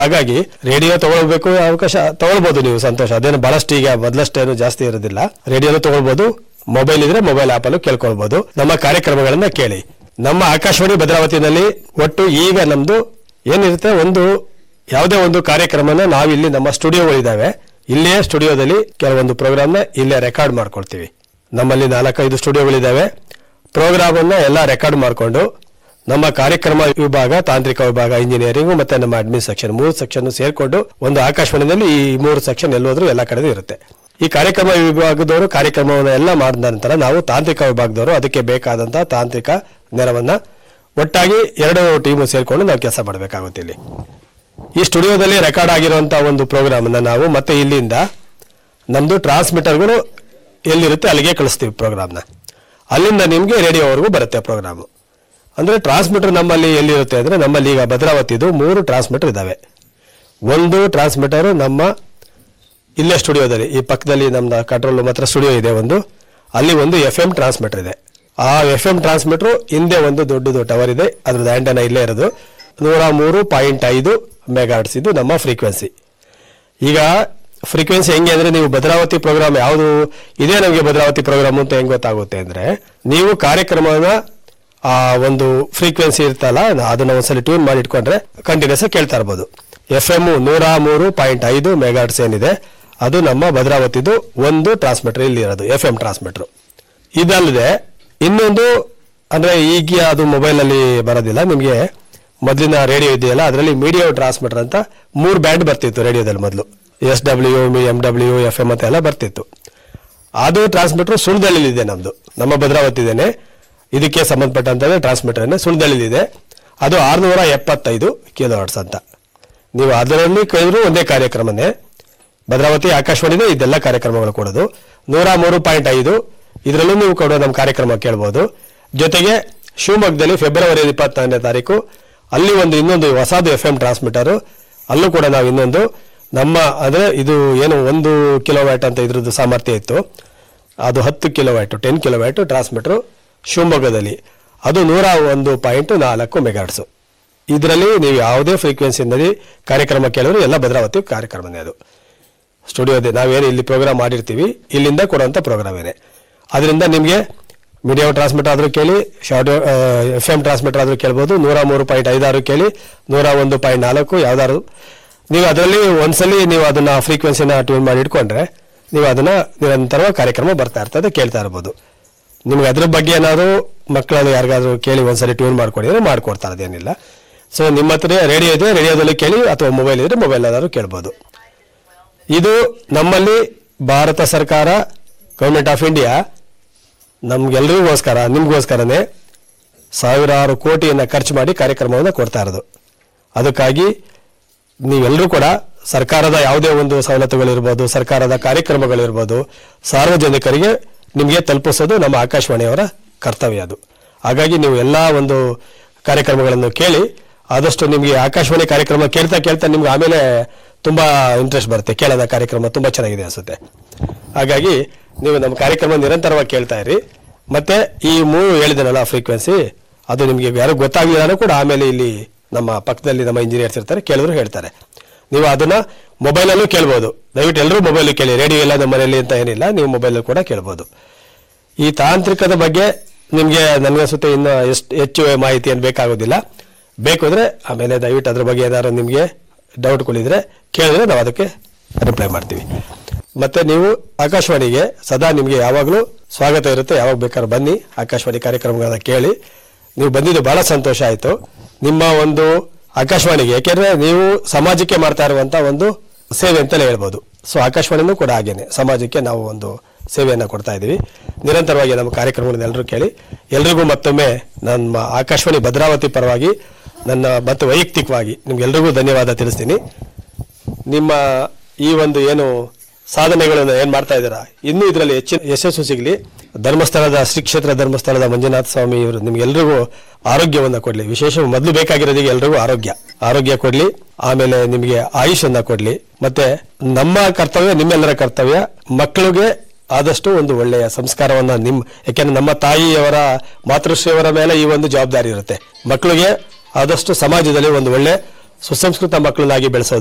ಹಾಗಾಗಿ ರೇಡಿಯೋ ತಗೊಳ್ಬೇಕು ಅವಕಾಶ ತಗೊಳ್ಬೋದು ನೀವು ಸಂತೋಷ ಅದೇನು ಬಹಳಷ್ಟು ಈಗ ಮೊದಲಷ್ಟೇನು ಜಾಸ್ತಿ ಇರೋದಿಲ್ಲ ರೇಡಿಯೋನು ತಗೊಳ್ಬೋದು ಮೊಬೈಲ್ ಇದ್ರೆ ಮೊಬೈಲ್ ಆಪ್ ಅಲ್ಲೂ ಕೇಳ್ಕೊಳ್ಬಹುದು ನಮ್ಮ ಕಾರ್ಯಕ್ರಮಗಳನ್ನ ಕೇಳಿ ನಮ್ಮ ಆಕಾಶವಾಣಿ ಭದ್ರಾವತಿನಲ್ಲಿ ಒಟ್ಟು ಈಗ ನಮ್ದು ಏನಿರುತ್ತೆ ಒಂದು ಯಾವುದೇ ಒಂದು ಕಾರ್ಯಕ್ರಮನ ನಾವಿಲ್ಲಿ ನಮ್ಮ ಸ್ಟುಡಿಯೋಗಳಿದ್ದಾವೆ ಇಲ್ಲೇ ಸ್ಟುಡಿಯೋದಲ್ಲಿ ಕೆಲವೊಂದು ಪ್ರೋಗ್ರಾಮ್ನ ಇಲ್ಲೇ ರೆಕಾರ್ಡ್ ಮಾಡ್ಕೊಳ್ತೀವಿ ನಮ್ಮಲ್ಲಿ ನಾಲ್ಕೈದು ಸ್ಟುಡಿಯೋಗಳಿದ್ದಾವೆ ಪ್ರೋಗ್ರಾಮ್ ಅನ್ನ ಎಲ್ಲ ರೆಕಾರ್ಡ್ ಮಾಡಿಕೊಂಡು ನಮ್ಮ ಕಾರ್ಯಕ್ರಮ ವಿಭಾಗ ತಾಂತ್ರಿಕ ವಿಭಾಗ ಇಂಜಿನಿಯರಿಂಗ್ ಮತ್ತೆ ನಮ್ಮ ಅಡ್ಮಿನ್ ಸೆಕ್ಷನ್ ಮೂರು ಸೆಕ್ಷನ್ ಸೇರ್ಕೊಂಡು ಒಂದು ಆಕಾಶವಾಣಿನಲ್ಲಿ ಈ ಮೂರು ಸೆಕ್ಷನ್ ಎಲ್ಲೋದ್ರೂ ಎಲ್ಲ ಕಡೆ ಇರುತ್ತೆ ಈ ಕಾರ್ಯಕ್ರಮ ವಿಭಾಗದವರು ಕಾರ್ಯಕ್ರಮವನ್ನು ಎಲ್ಲ ಮಾಡಿದ ನಂತರ ನಾವು ತಾಂತ್ರಿಕ ವಿಭಾಗದವರು ಅದಕ್ಕೆ ಬೇಕಾದಂತಹ ತಾಂತ್ರಿಕ ನೆರವನ್ನ ಒಟ್ಟಾಗಿ ಎರಡು ಟೀಮು ಸೇರ್ಕೊಂಡು ನಾವು ಕೆಲಸ ಮಾಡಬೇಕಾಗುತ್ತೆ ಇಲ್ಲಿ ಈ ಸ್ಟುಡಿಯೋದಲ್ಲಿ ರೆಕಾರ್ಡ್ ಆಗಿರುವಂತಹ ಒಂದು ಪ್ರೋಗ್ರಾಮ್ ಅನ್ನ ನಾವು ಮತ್ತೆ ಇಲ್ಲಿಂದ ನಮ್ದು ಟ್ರಾನ್ಸ್ಮಿಟರ್ಗಳು ಎಲ್ಲಿರುತ್ತೆ ಅಲ್ಲಿಗೆ ಕಳಿಸ್ತೀವಿ ಪ್ರೋಗ್ರಾಮ್ನ ಅಲ್ಲಿಂದ ನಿಮಗೆ ರೇಡಿಯೋವರೆಗೂ ಬರುತ್ತೆ ಪ್ರೋಗ್ರಾಮು ಅಂದ್ರೆ ಟ್ರಾನ್ಸ್ಮಿಟರ್ ನಮ್ಮಲ್ಲಿ ಎಲ್ಲಿರುತ್ತೆ ಅಂದ್ರೆ ನಮ್ಮಲ್ಲಿ ಈಗ ಭದ್ರಾವತಿದು ಮೂರು ಟ್ರಾನ್ಸ್ಮಿಟರ್ ಇದಾವೆ ಒಂದು ಟ್ರಾನ್ಸ್ಮಿಟರ್ ನಮ್ಮ ಇಲ್ಲೇ ಸ್ಟುಡಿಯೋದಲ್ಲಿ ಈ ಪಕ್ಕದಲ್ಲಿ ನಮ್ದು ಕಂಟ್ರೋಲ್ ರೂಮ್ ಹತ್ರ ಸ್ಟುಡಿಯೋ ಇದೆ ಒಂದು ಅಲ್ಲಿ ಒಂದು ಎಫ್ ಎಂ ಟ್ರಾನ್ಸ್ಮಿಟರ್ ಇದೆ ಆ ಎಫ್ ಎಂ ಟ್ರಾನ್ಸ್ಮಿಟರ್ ಹಿಂದೆ ಒಂದು ದೊಡ್ಡದು ಟವರ್ ಇದೆ ಅದ್ರದ್ದು ಆಂಟನ ಇಲ್ಲೇ ಇರೋದು ನೂರ ಮೂರು ಪಾಯಿಂಟ್ ಐದು ಮೆಗಾಟ್ಸ್ ಇದು ನಮ್ಮ ಫ್ರೀಕ್ವೆನ್ಸಿ ಈಗ ಫ್ರೀಕ್ವೆನ್ಸಿ ಹೆಂಗೆ ಅಂದ್ರೆ ನೀವು ಭದ್ರಾವತಿ ಪ್ರೋಗ್ರಾಮ್ ಯಾವುದು ಇದೇ ನಮಗೆ ಭದ್ರಾವತಿ ಪ್ರೋಗ್ರಾಮ್ ಅಂತ ಹೆಂಗ್ ಗೊತ್ತಾಗುತ್ತೆ ಅಂದ್ರೆ ನೀವು ಕಾರ್ಯಕ್ರಮನ ಆ ಒಂದು ಫ್ರೀಕ್ವೆನ್ಸಿ ಇರ್ತಲ್ಲ ಅದನ್ನ ಒಂದ್ಸಲ ಟ್ಯೂನ್ ಮಾಡಿ ಇಟ್ಕೊಂಡ್ರೆ ಕಂಟಿನ್ಯೂಸ್ ಕೇಳ್ತಾ ಇರ್ಬೋದು ಎಫ್ ಎಂ ನೂರ ಮೂರು ಪಾಯಿಂಟ್ ಐದು ಮೆಗಾಟ್ಸ್ ಏನಿದೆ ಅದು ನಮ್ಮ ಭದ್ರಾವತಿದು ಒಂದು ಟ್ರಾನ್ಸ್ಮಿಟರ್ ಇಲ್ಲಿ ಇರೋದು ಎಫ್ ಎಂ ಟ್ರಾನ್ಸ್ಮಿಟರ್ ಇದಲ್ಲದೆ ಇನ್ನೊಂದು ಅಂದ್ರೆ ಈಗ ಅದು ಮೊಬೈಲ್ ಅಲ್ಲಿ ಬರೋದಿಲ್ಲ ನಿಮಗೆ ಮೊದಲಿನ ರೇಡಿಯೋ ಇದೆಯಲ್ಲ ಅದರಲ್ಲಿ ಮೀಡಿಯೋ ಟ್ರಾನ್ಸ್ಮಿಟರ್ ಅಂತ ಮೂರು ಬ್ಯಾಂಡ್ ಬರ್ತಿತ್ತು ರೇಡಿಯೋದಲ್ಲಿ ಮೊದಲು S W M W F M ಅಂತ ಎಲ್ಲ ಬರ್ತಿತ್ತು ಅದು ಟ್ರಾನ್ಸ್ಮಿಟರ್ ಸುಳ್ದಳ್ಳಿಲಿದೆ ನಮ್ದು ನಮ್ಮ ಭದ್ರಾವತಿದೇನೆ ಇದಕ್ಕೆ ಸಂಬಂಧಪಟ್ಟಂತ ಟ್ರಾನ್ಸ್ಮಿಟರ್ ಸುಳ್ದಳ್ಳಿಲಿದೆ ಅದು ಆರ್ನೂರ ಎಪ್ಪತ್ತೈದು ಕಿಲೋ ಹರ್ಟ್ಸ್ ಅಂತ ನೀವು ಅದರಲ್ಲಿ ಕೇಳಿದ್ರು ಒಂದೇ ಕಾರ್ಯಕ್ರಮನೇ ಭದ್ರಾವತಿ ಆಕಾಶವಾಣಿನೇ ಇದೆಲ್ಲ ಕಾರ್ಯಕ್ರಮಗಳು ಕೊಡೋದು ನೂರ ಮೂರು ಪಾಯಿಂಟ್ ಐದು ಇದರಲ್ಲೂ ನೀವು ಕೊಡೋ ನಮ್ಮ ಕಾರ್ಯಕ್ರಮ ಕೇಳ್ಬೋದು ಜೊತೆಗೆ ಶಿವಮೊಗ್ಗದಲ್ಲಿ ಫೆಬ್ರವರಿ ಇಪ್ಪತ್ತೊಂದನೇ ತಾರೀಕು ಅಲ್ಲಿ ಒಂದು ಇನ್ನೊಂದು ಹೊಸದು ಎಫ್ ಎಂ ಟ್ರಾನ್ಸ್ಮಿಟರು ಅಲ್ಲೂ ಕೂಡ ನಾವು ಇನ್ನೊಂದು ನಮ್ಮ ಅಂದರೆ ಇದು ಏನು ಒಂದು ಕಿಲೋವ್ಯಾಟ್ ಅಂತ ಇದ್ರದ್ದು ಸಾಮರ್ಥ್ಯ ಇತ್ತು ಅದು ಹತ್ತು ಕಿಲೋವ್ಯಾಟು ಟೆನ್ ಕಿಲೋವ್ಯಾಟು ಟ್ರಾನ್ಸ್ಮಿಟರು ಶಿವಮೊಗ್ಗದಲ್ಲಿ ಅದು ನೂರ ಒಂದು ಪಾಯಿಂಟ್ ನಾಲ್ಕು ಮೆಗಾಟ್ಸು ಇದರಲ್ಲಿ ನೀವು ಯಾವುದೇ ಫ್ರೀಕ್ವೆನ್ಸಿನಲ್ಲಿ ಕಾರ್ಯಕ್ರಮ ಕೇಳಿದ್ರು ಎಲ್ಲ ಭದ್ರಾವತಿ ಕಾರ್ಯಕ್ರಮನೇ ಅದು ಸ್ಟುಡಿಯೋದೇ ನಾವೇನು ಇಲ್ಲಿ ಪ್ರೋಗ್ರಾಮ್ ಮಾಡಿರ್ತೀವಿ ಇಲ್ಲಿಂದ ಕೊಡುವಂಥ ಪ್ರೋಗ್ರಾಮ್ ಏನೇ ಅದರಿಂದ ನಿಮಗೆ ಮೀಡಿಯಂ ಟ್ರಾನ್ಸ್ಮಿಟರ್ ಆದರೂ ಕೇಳಿ ಶಾರ್ಟ್ ಎಫ್ ಎಂ ಟ್ರಾನ್ಸ್ಮಿಟರ್ ಆದರೂ ಕೇಳ್ಬೋದು ನೂರ ಮೂರು ಪಾಯಿಂಟ್ ಐದಾರು ಕೇಳಿ ನೂರ ಒಂದು ಪಾಯಿಂಟ್ ನಾಲ್ಕು ಯಾವ್ದಾದ್ರು ನೀವು ಅದರಲ್ಲಿ ಒಂದ್ಸಲಿ ನೀವು ಅದನ್ನ ಫ್ರೀಕ್ವೆನ್ಸಿನ ಟ್ಯೂನ್ ಮಾಡಿ ಇಟ್ಕೊಂಡ್ರೆ ನೀವು ಅದನ್ನ ನಿರಂತರವಾಗಿ ಕಾರ್ಯಕ್ರಮ ಬರ್ತಾ ಇರ್ತದೆ ಕೇಳ್ತಾ ಇರ್ಬೋದು ನಿಮ್ಗೆ ಅದ್ರ ಬಗ್ಗೆ ಏನಾದ್ರು ಮಕ್ಕಳಲ್ಲಿ ಯಾರಿಗಾದ್ರೂ ಕೇಳಿ ಒಂದ್ಸಲಿ ಟ್ಯೂನ್ ಮಾಡ್ಕೊಂಡಿದ್ರೆ ಮಾಡ್ಕೊಡ್ತಾರೆ ಅದೇನಿಲ್ಲ ಸೊ ನಿಮ್ಮ ಹತ್ರ ರೇಡಿಯೋ ಇದೆ ರೇಡಿಯೋದಲ್ಲಿ ಕೇಳಿ ಅಥವಾ ಮೊಬೈಲ್ ಇದ್ರೆ ಮೊಬೈಲ್ ಏನಾದ್ರು ಕೇಳ್ಬೋದು ಇದು ನಮ್ಮಲ್ಲಿ ಭಾರತ ಸರ್ಕಾರ ಗೌರ್ಮೆಂಟ್ ಆಫ್ ಇಂಡಿಯಾ ನಮ್ಗೆಲ್ರಿಗೋಸ್ಕರ ನಿಮ್ಗೋಸ್ಕರನೇ ಸಾವಿರಾರು ಕೋಟಿಯನ್ನು ಖರ್ಚು ಮಾಡಿ ಕಾರ್ಯಕ್ರಮವನ್ನು ಕೊಡ್ತಾ ಇರೋದು ಅದಕ್ಕಾಗಿ ನೀವೆಲ್ಲರೂ ಕೂಡ ಸರ್ಕಾರದ ಯಾವುದೇ ಒಂದು ಸವಲತ್ತುಗಳಿರ್ಬೋದು ಸರ್ಕಾರದ ಕಾರ್ಯಕ್ರಮಗಳಿರ್ಬೋದು ಸಾರ್ವಜನಿಕರಿಗೆ ನಿಮಗೆ ತಲುಪಿಸೋದು ನಮ್ಮ ಆಕಾಶವಾಣಿಯವರ ಕರ್ತವ್ಯ ಅದು ಹಾಗಾಗಿ ನೀವು ಎಲ್ಲ ಒಂದು ಕಾರ್ಯಕ್ರಮಗಳನ್ನು ಕೇಳಿ ಆದಷ್ಟು ನಿಮಗೆ ಆಕಾಶವಾಣಿ ಕಾರ್ಯಕ್ರಮ ಕೇಳ್ತಾ ಕೇಳ್ತಾ ನಿಮ್ಗೆ ಆಮೇಲೆ ತುಂಬಾ ಇಂಟ್ರೆಸ್ಟ್ ಬರುತ್ತೆ ಕೇಳೋದ ಕಾರ್ಯಕ್ರಮ ತುಂಬಾ ಚೆನ್ನಾಗಿದೆ ಅನ್ಸುತ್ತೆ ಹಾಗಾಗಿ ನೀವು ನಮ್ಮ ಕಾರ್ಯಕ್ರಮ ನಿರಂತರವಾಗಿ ಕೇಳ್ತಾ ಇರಿ ಮತ್ತೆ ಈ ಮೂರು ಹೇಳಿದನಲ್ಲ ಫ್ರೀಕ್ವೆನ್ಸಿ ಅದು ನಿಮಗೆ ಯಾರು ಗೊತ್ತಾಗಲಿಲ್ಲ ಕೂಡ ಆಮೇಲೆ ಇಲ್ಲಿ ನಮ್ಮ ಪಕ್ಕದಲ್ಲಿ ನಮ್ಮ ಇಂಜಿನಿಯರ್ಸ್ ಇರ್ತಾರೆ ಕೇಳಿದ್ರು ಹೇಳ್ತಾರೆ ನೀವು ಅದನ್ನ ಮೊಬೈಲಲ್ಲೂ ಕೇಳ್ಬೋದು ದಯವಿಟ್ಟು ಎಲ್ಲರೂ ಮೊಬೈಲ್ ಕೇಳಿ ರೇಡಿಯೋ ಇಲ್ಲ ನಮ್ಮ ಮನೆಯಲ್ಲಿ ಅಂತ ಏನಿಲ್ಲ ನೀವು ಮೊಬೈಲಲ್ಲಿ ಕೂಡ ಕೇಳ್ಬೋದು ಈ ತಾಂತ್ರಿಕದ ಬಗ್ಗೆ ನಿಮಗೆ ನನಗನ್ಸುತ್ತೆ ಇನ್ನು ಎಷ್ಟು ಹೆಚ್ಚು ಮಾಹಿತಿ ಏನು ಬೇಕಾಗೋದಿಲ್ಲ ಬೇಕು ಅಂದ್ರೆ ಆಮೇಲೆ ದಯವಿಟ್ಟು ಅದ್ರ ಬಗ್ಗೆ ಏನಾದ್ರು ನಿಮಗೆ ಡೌಟ್ಗಳಿದ್ರೆ ಕೇಳಿದ್ರೆ ನಾವು ಅದಕ್ಕೆ ರಿಪ್ಲೈ ಮಾಡ್ತೀವಿ ಮತ್ತೆ ನೀವು ಆಕಾಶವಾಣಿಗೆ ಸದಾ ನಿಮಗೆ ಯಾವಾಗಲೂ ಸ್ವಾಗತ ಇರುತ್ತೆ ಯಾವಾಗ ಬೇಕಾದ್ರೂ ಬನ್ನಿ ಆಕಾಶವಾಣಿ ಕಾರ್ಯಕ್ರಮಗಳನ್ನ ಕೇಳಿ ನೀವು ಬಂದಿದ್ದು ಬಹಳ ಸಂತೋಷ ಆಯಿತು ನಿಮ್ಮ ಒಂದು ಆಕಾಶವಾಣಿಗೆ ಯಾಕೆಂದ್ರೆ ನೀವು ಸಮಾಜಕ್ಕೆ ಮಾಡ್ತಾ ಇರುವಂತ ಒಂದು ಸೇವೆ ಅಂತಲೇ ಹೇಳ್ಬೋದು ಸೊ ಆಕಾಶವಾಣಿನೂ ಕೂಡ ಹಾಗೇನೆ ಸಮಾಜಕ್ಕೆ ನಾವು ಒಂದು ಸೇವೆಯನ್ನು ಕೊಡ್ತಾ ಇದ್ದೀವಿ ನಿರಂತರವಾಗಿ ನಮ್ಮ ಕಾರ್ಯಕ್ರಮಗಳನ್ನ ಎಲ್ಲರೂ ಕೇಳಿ ಎಲ್ರಿಗೂ ಮತ್ತೊಮ್ಮೆ ನಮ್ಮ ಆಕಾಶವಾಣಿ ಭದ್ರಾವತಿ ಪರವಾಗಿ ನನ್ನ ಮತ್ತು ವೈಯಕ್ತಿಕವಾಗಿ ನಿಮ್ಗೆಲ್ರಿಗೂ ಧನ್ಯವಾದ ತಿಳಿಸ್ತೀನಿ ನಿಮ್ಮ ಈ ಒಂದು ಏನು ಸಾಧನೆಗಳನ್ನು ಏನ್ ಮಾಡ್ತಾ ಇದ್ದೀರಾ ಇನ್ನೂ ಇದರಲ್ಲಿ ಹೆಚ್ಚಿನ ಯಶಸ್ಸು ಸಿಗಲಿ ಧರ್ಮಸ್ಥಳದ ಶ್ರೀ ಕ್ಷೇತ್ರ ಧರ್ಮಸ್ಥಳದ ಮಂಜುನಾಥ ಸ್ವಾಮಿ ಇವರು ನಿಮ್ಗೆಲ್ರಿಗೂ ಆರೋಗ್ಯವನ್ನ ಕೊಡ್ಲಿ ವಿಶೇಷ ಮೊದಲು ಬೇಕಾಗಿರೋದಿಗೆ ಎಲ್ರಿಗೂ ಆರೋಗ್ಯ ಆರೋಗ್ಯ ಕೊಡ್ಲಿ ಆಮೇಲೆ ನಿಮಗೆ ಆಯುಷನ್ನ ಕೊಡ್ಲಿ ಮತ್ತೆ ನಮ್ಮ ಕರ್ತವ್ಯ ನಿಮ್ಮೆಲ್ಲರ ಕರ್ತವ್ಯ ಮಕ್ಕಳಿಗೆ ಆದಷ್ಟು ಒಂದು ಒಳ್ಳೆಯ ಸಂಸ್ಕಾರವನ್ನ ನಿಮ್ ಯಾಕೆಂದ್ರೆ ನಮ್ಮ ತಾಯಿಯವರ ಮಾತೃಶ್ರೀಯವರ ಮೇಲೆ ಈ ಒಂದು ಜವಾಬ್ದಾರಿ ಇರುತ್ತೆ ಮಕ್ಕಳಿಗೆ ಆದಷ್ಟು ಸಮಾಜದಲ್ಲಿ ಒಂದು ಒಳ್ಳೆ ಸುಸಂಸ್ಕೃತ ಮಕ್ಕಳನ್ನಾಗಿ ಬೆಳೆಸೋದು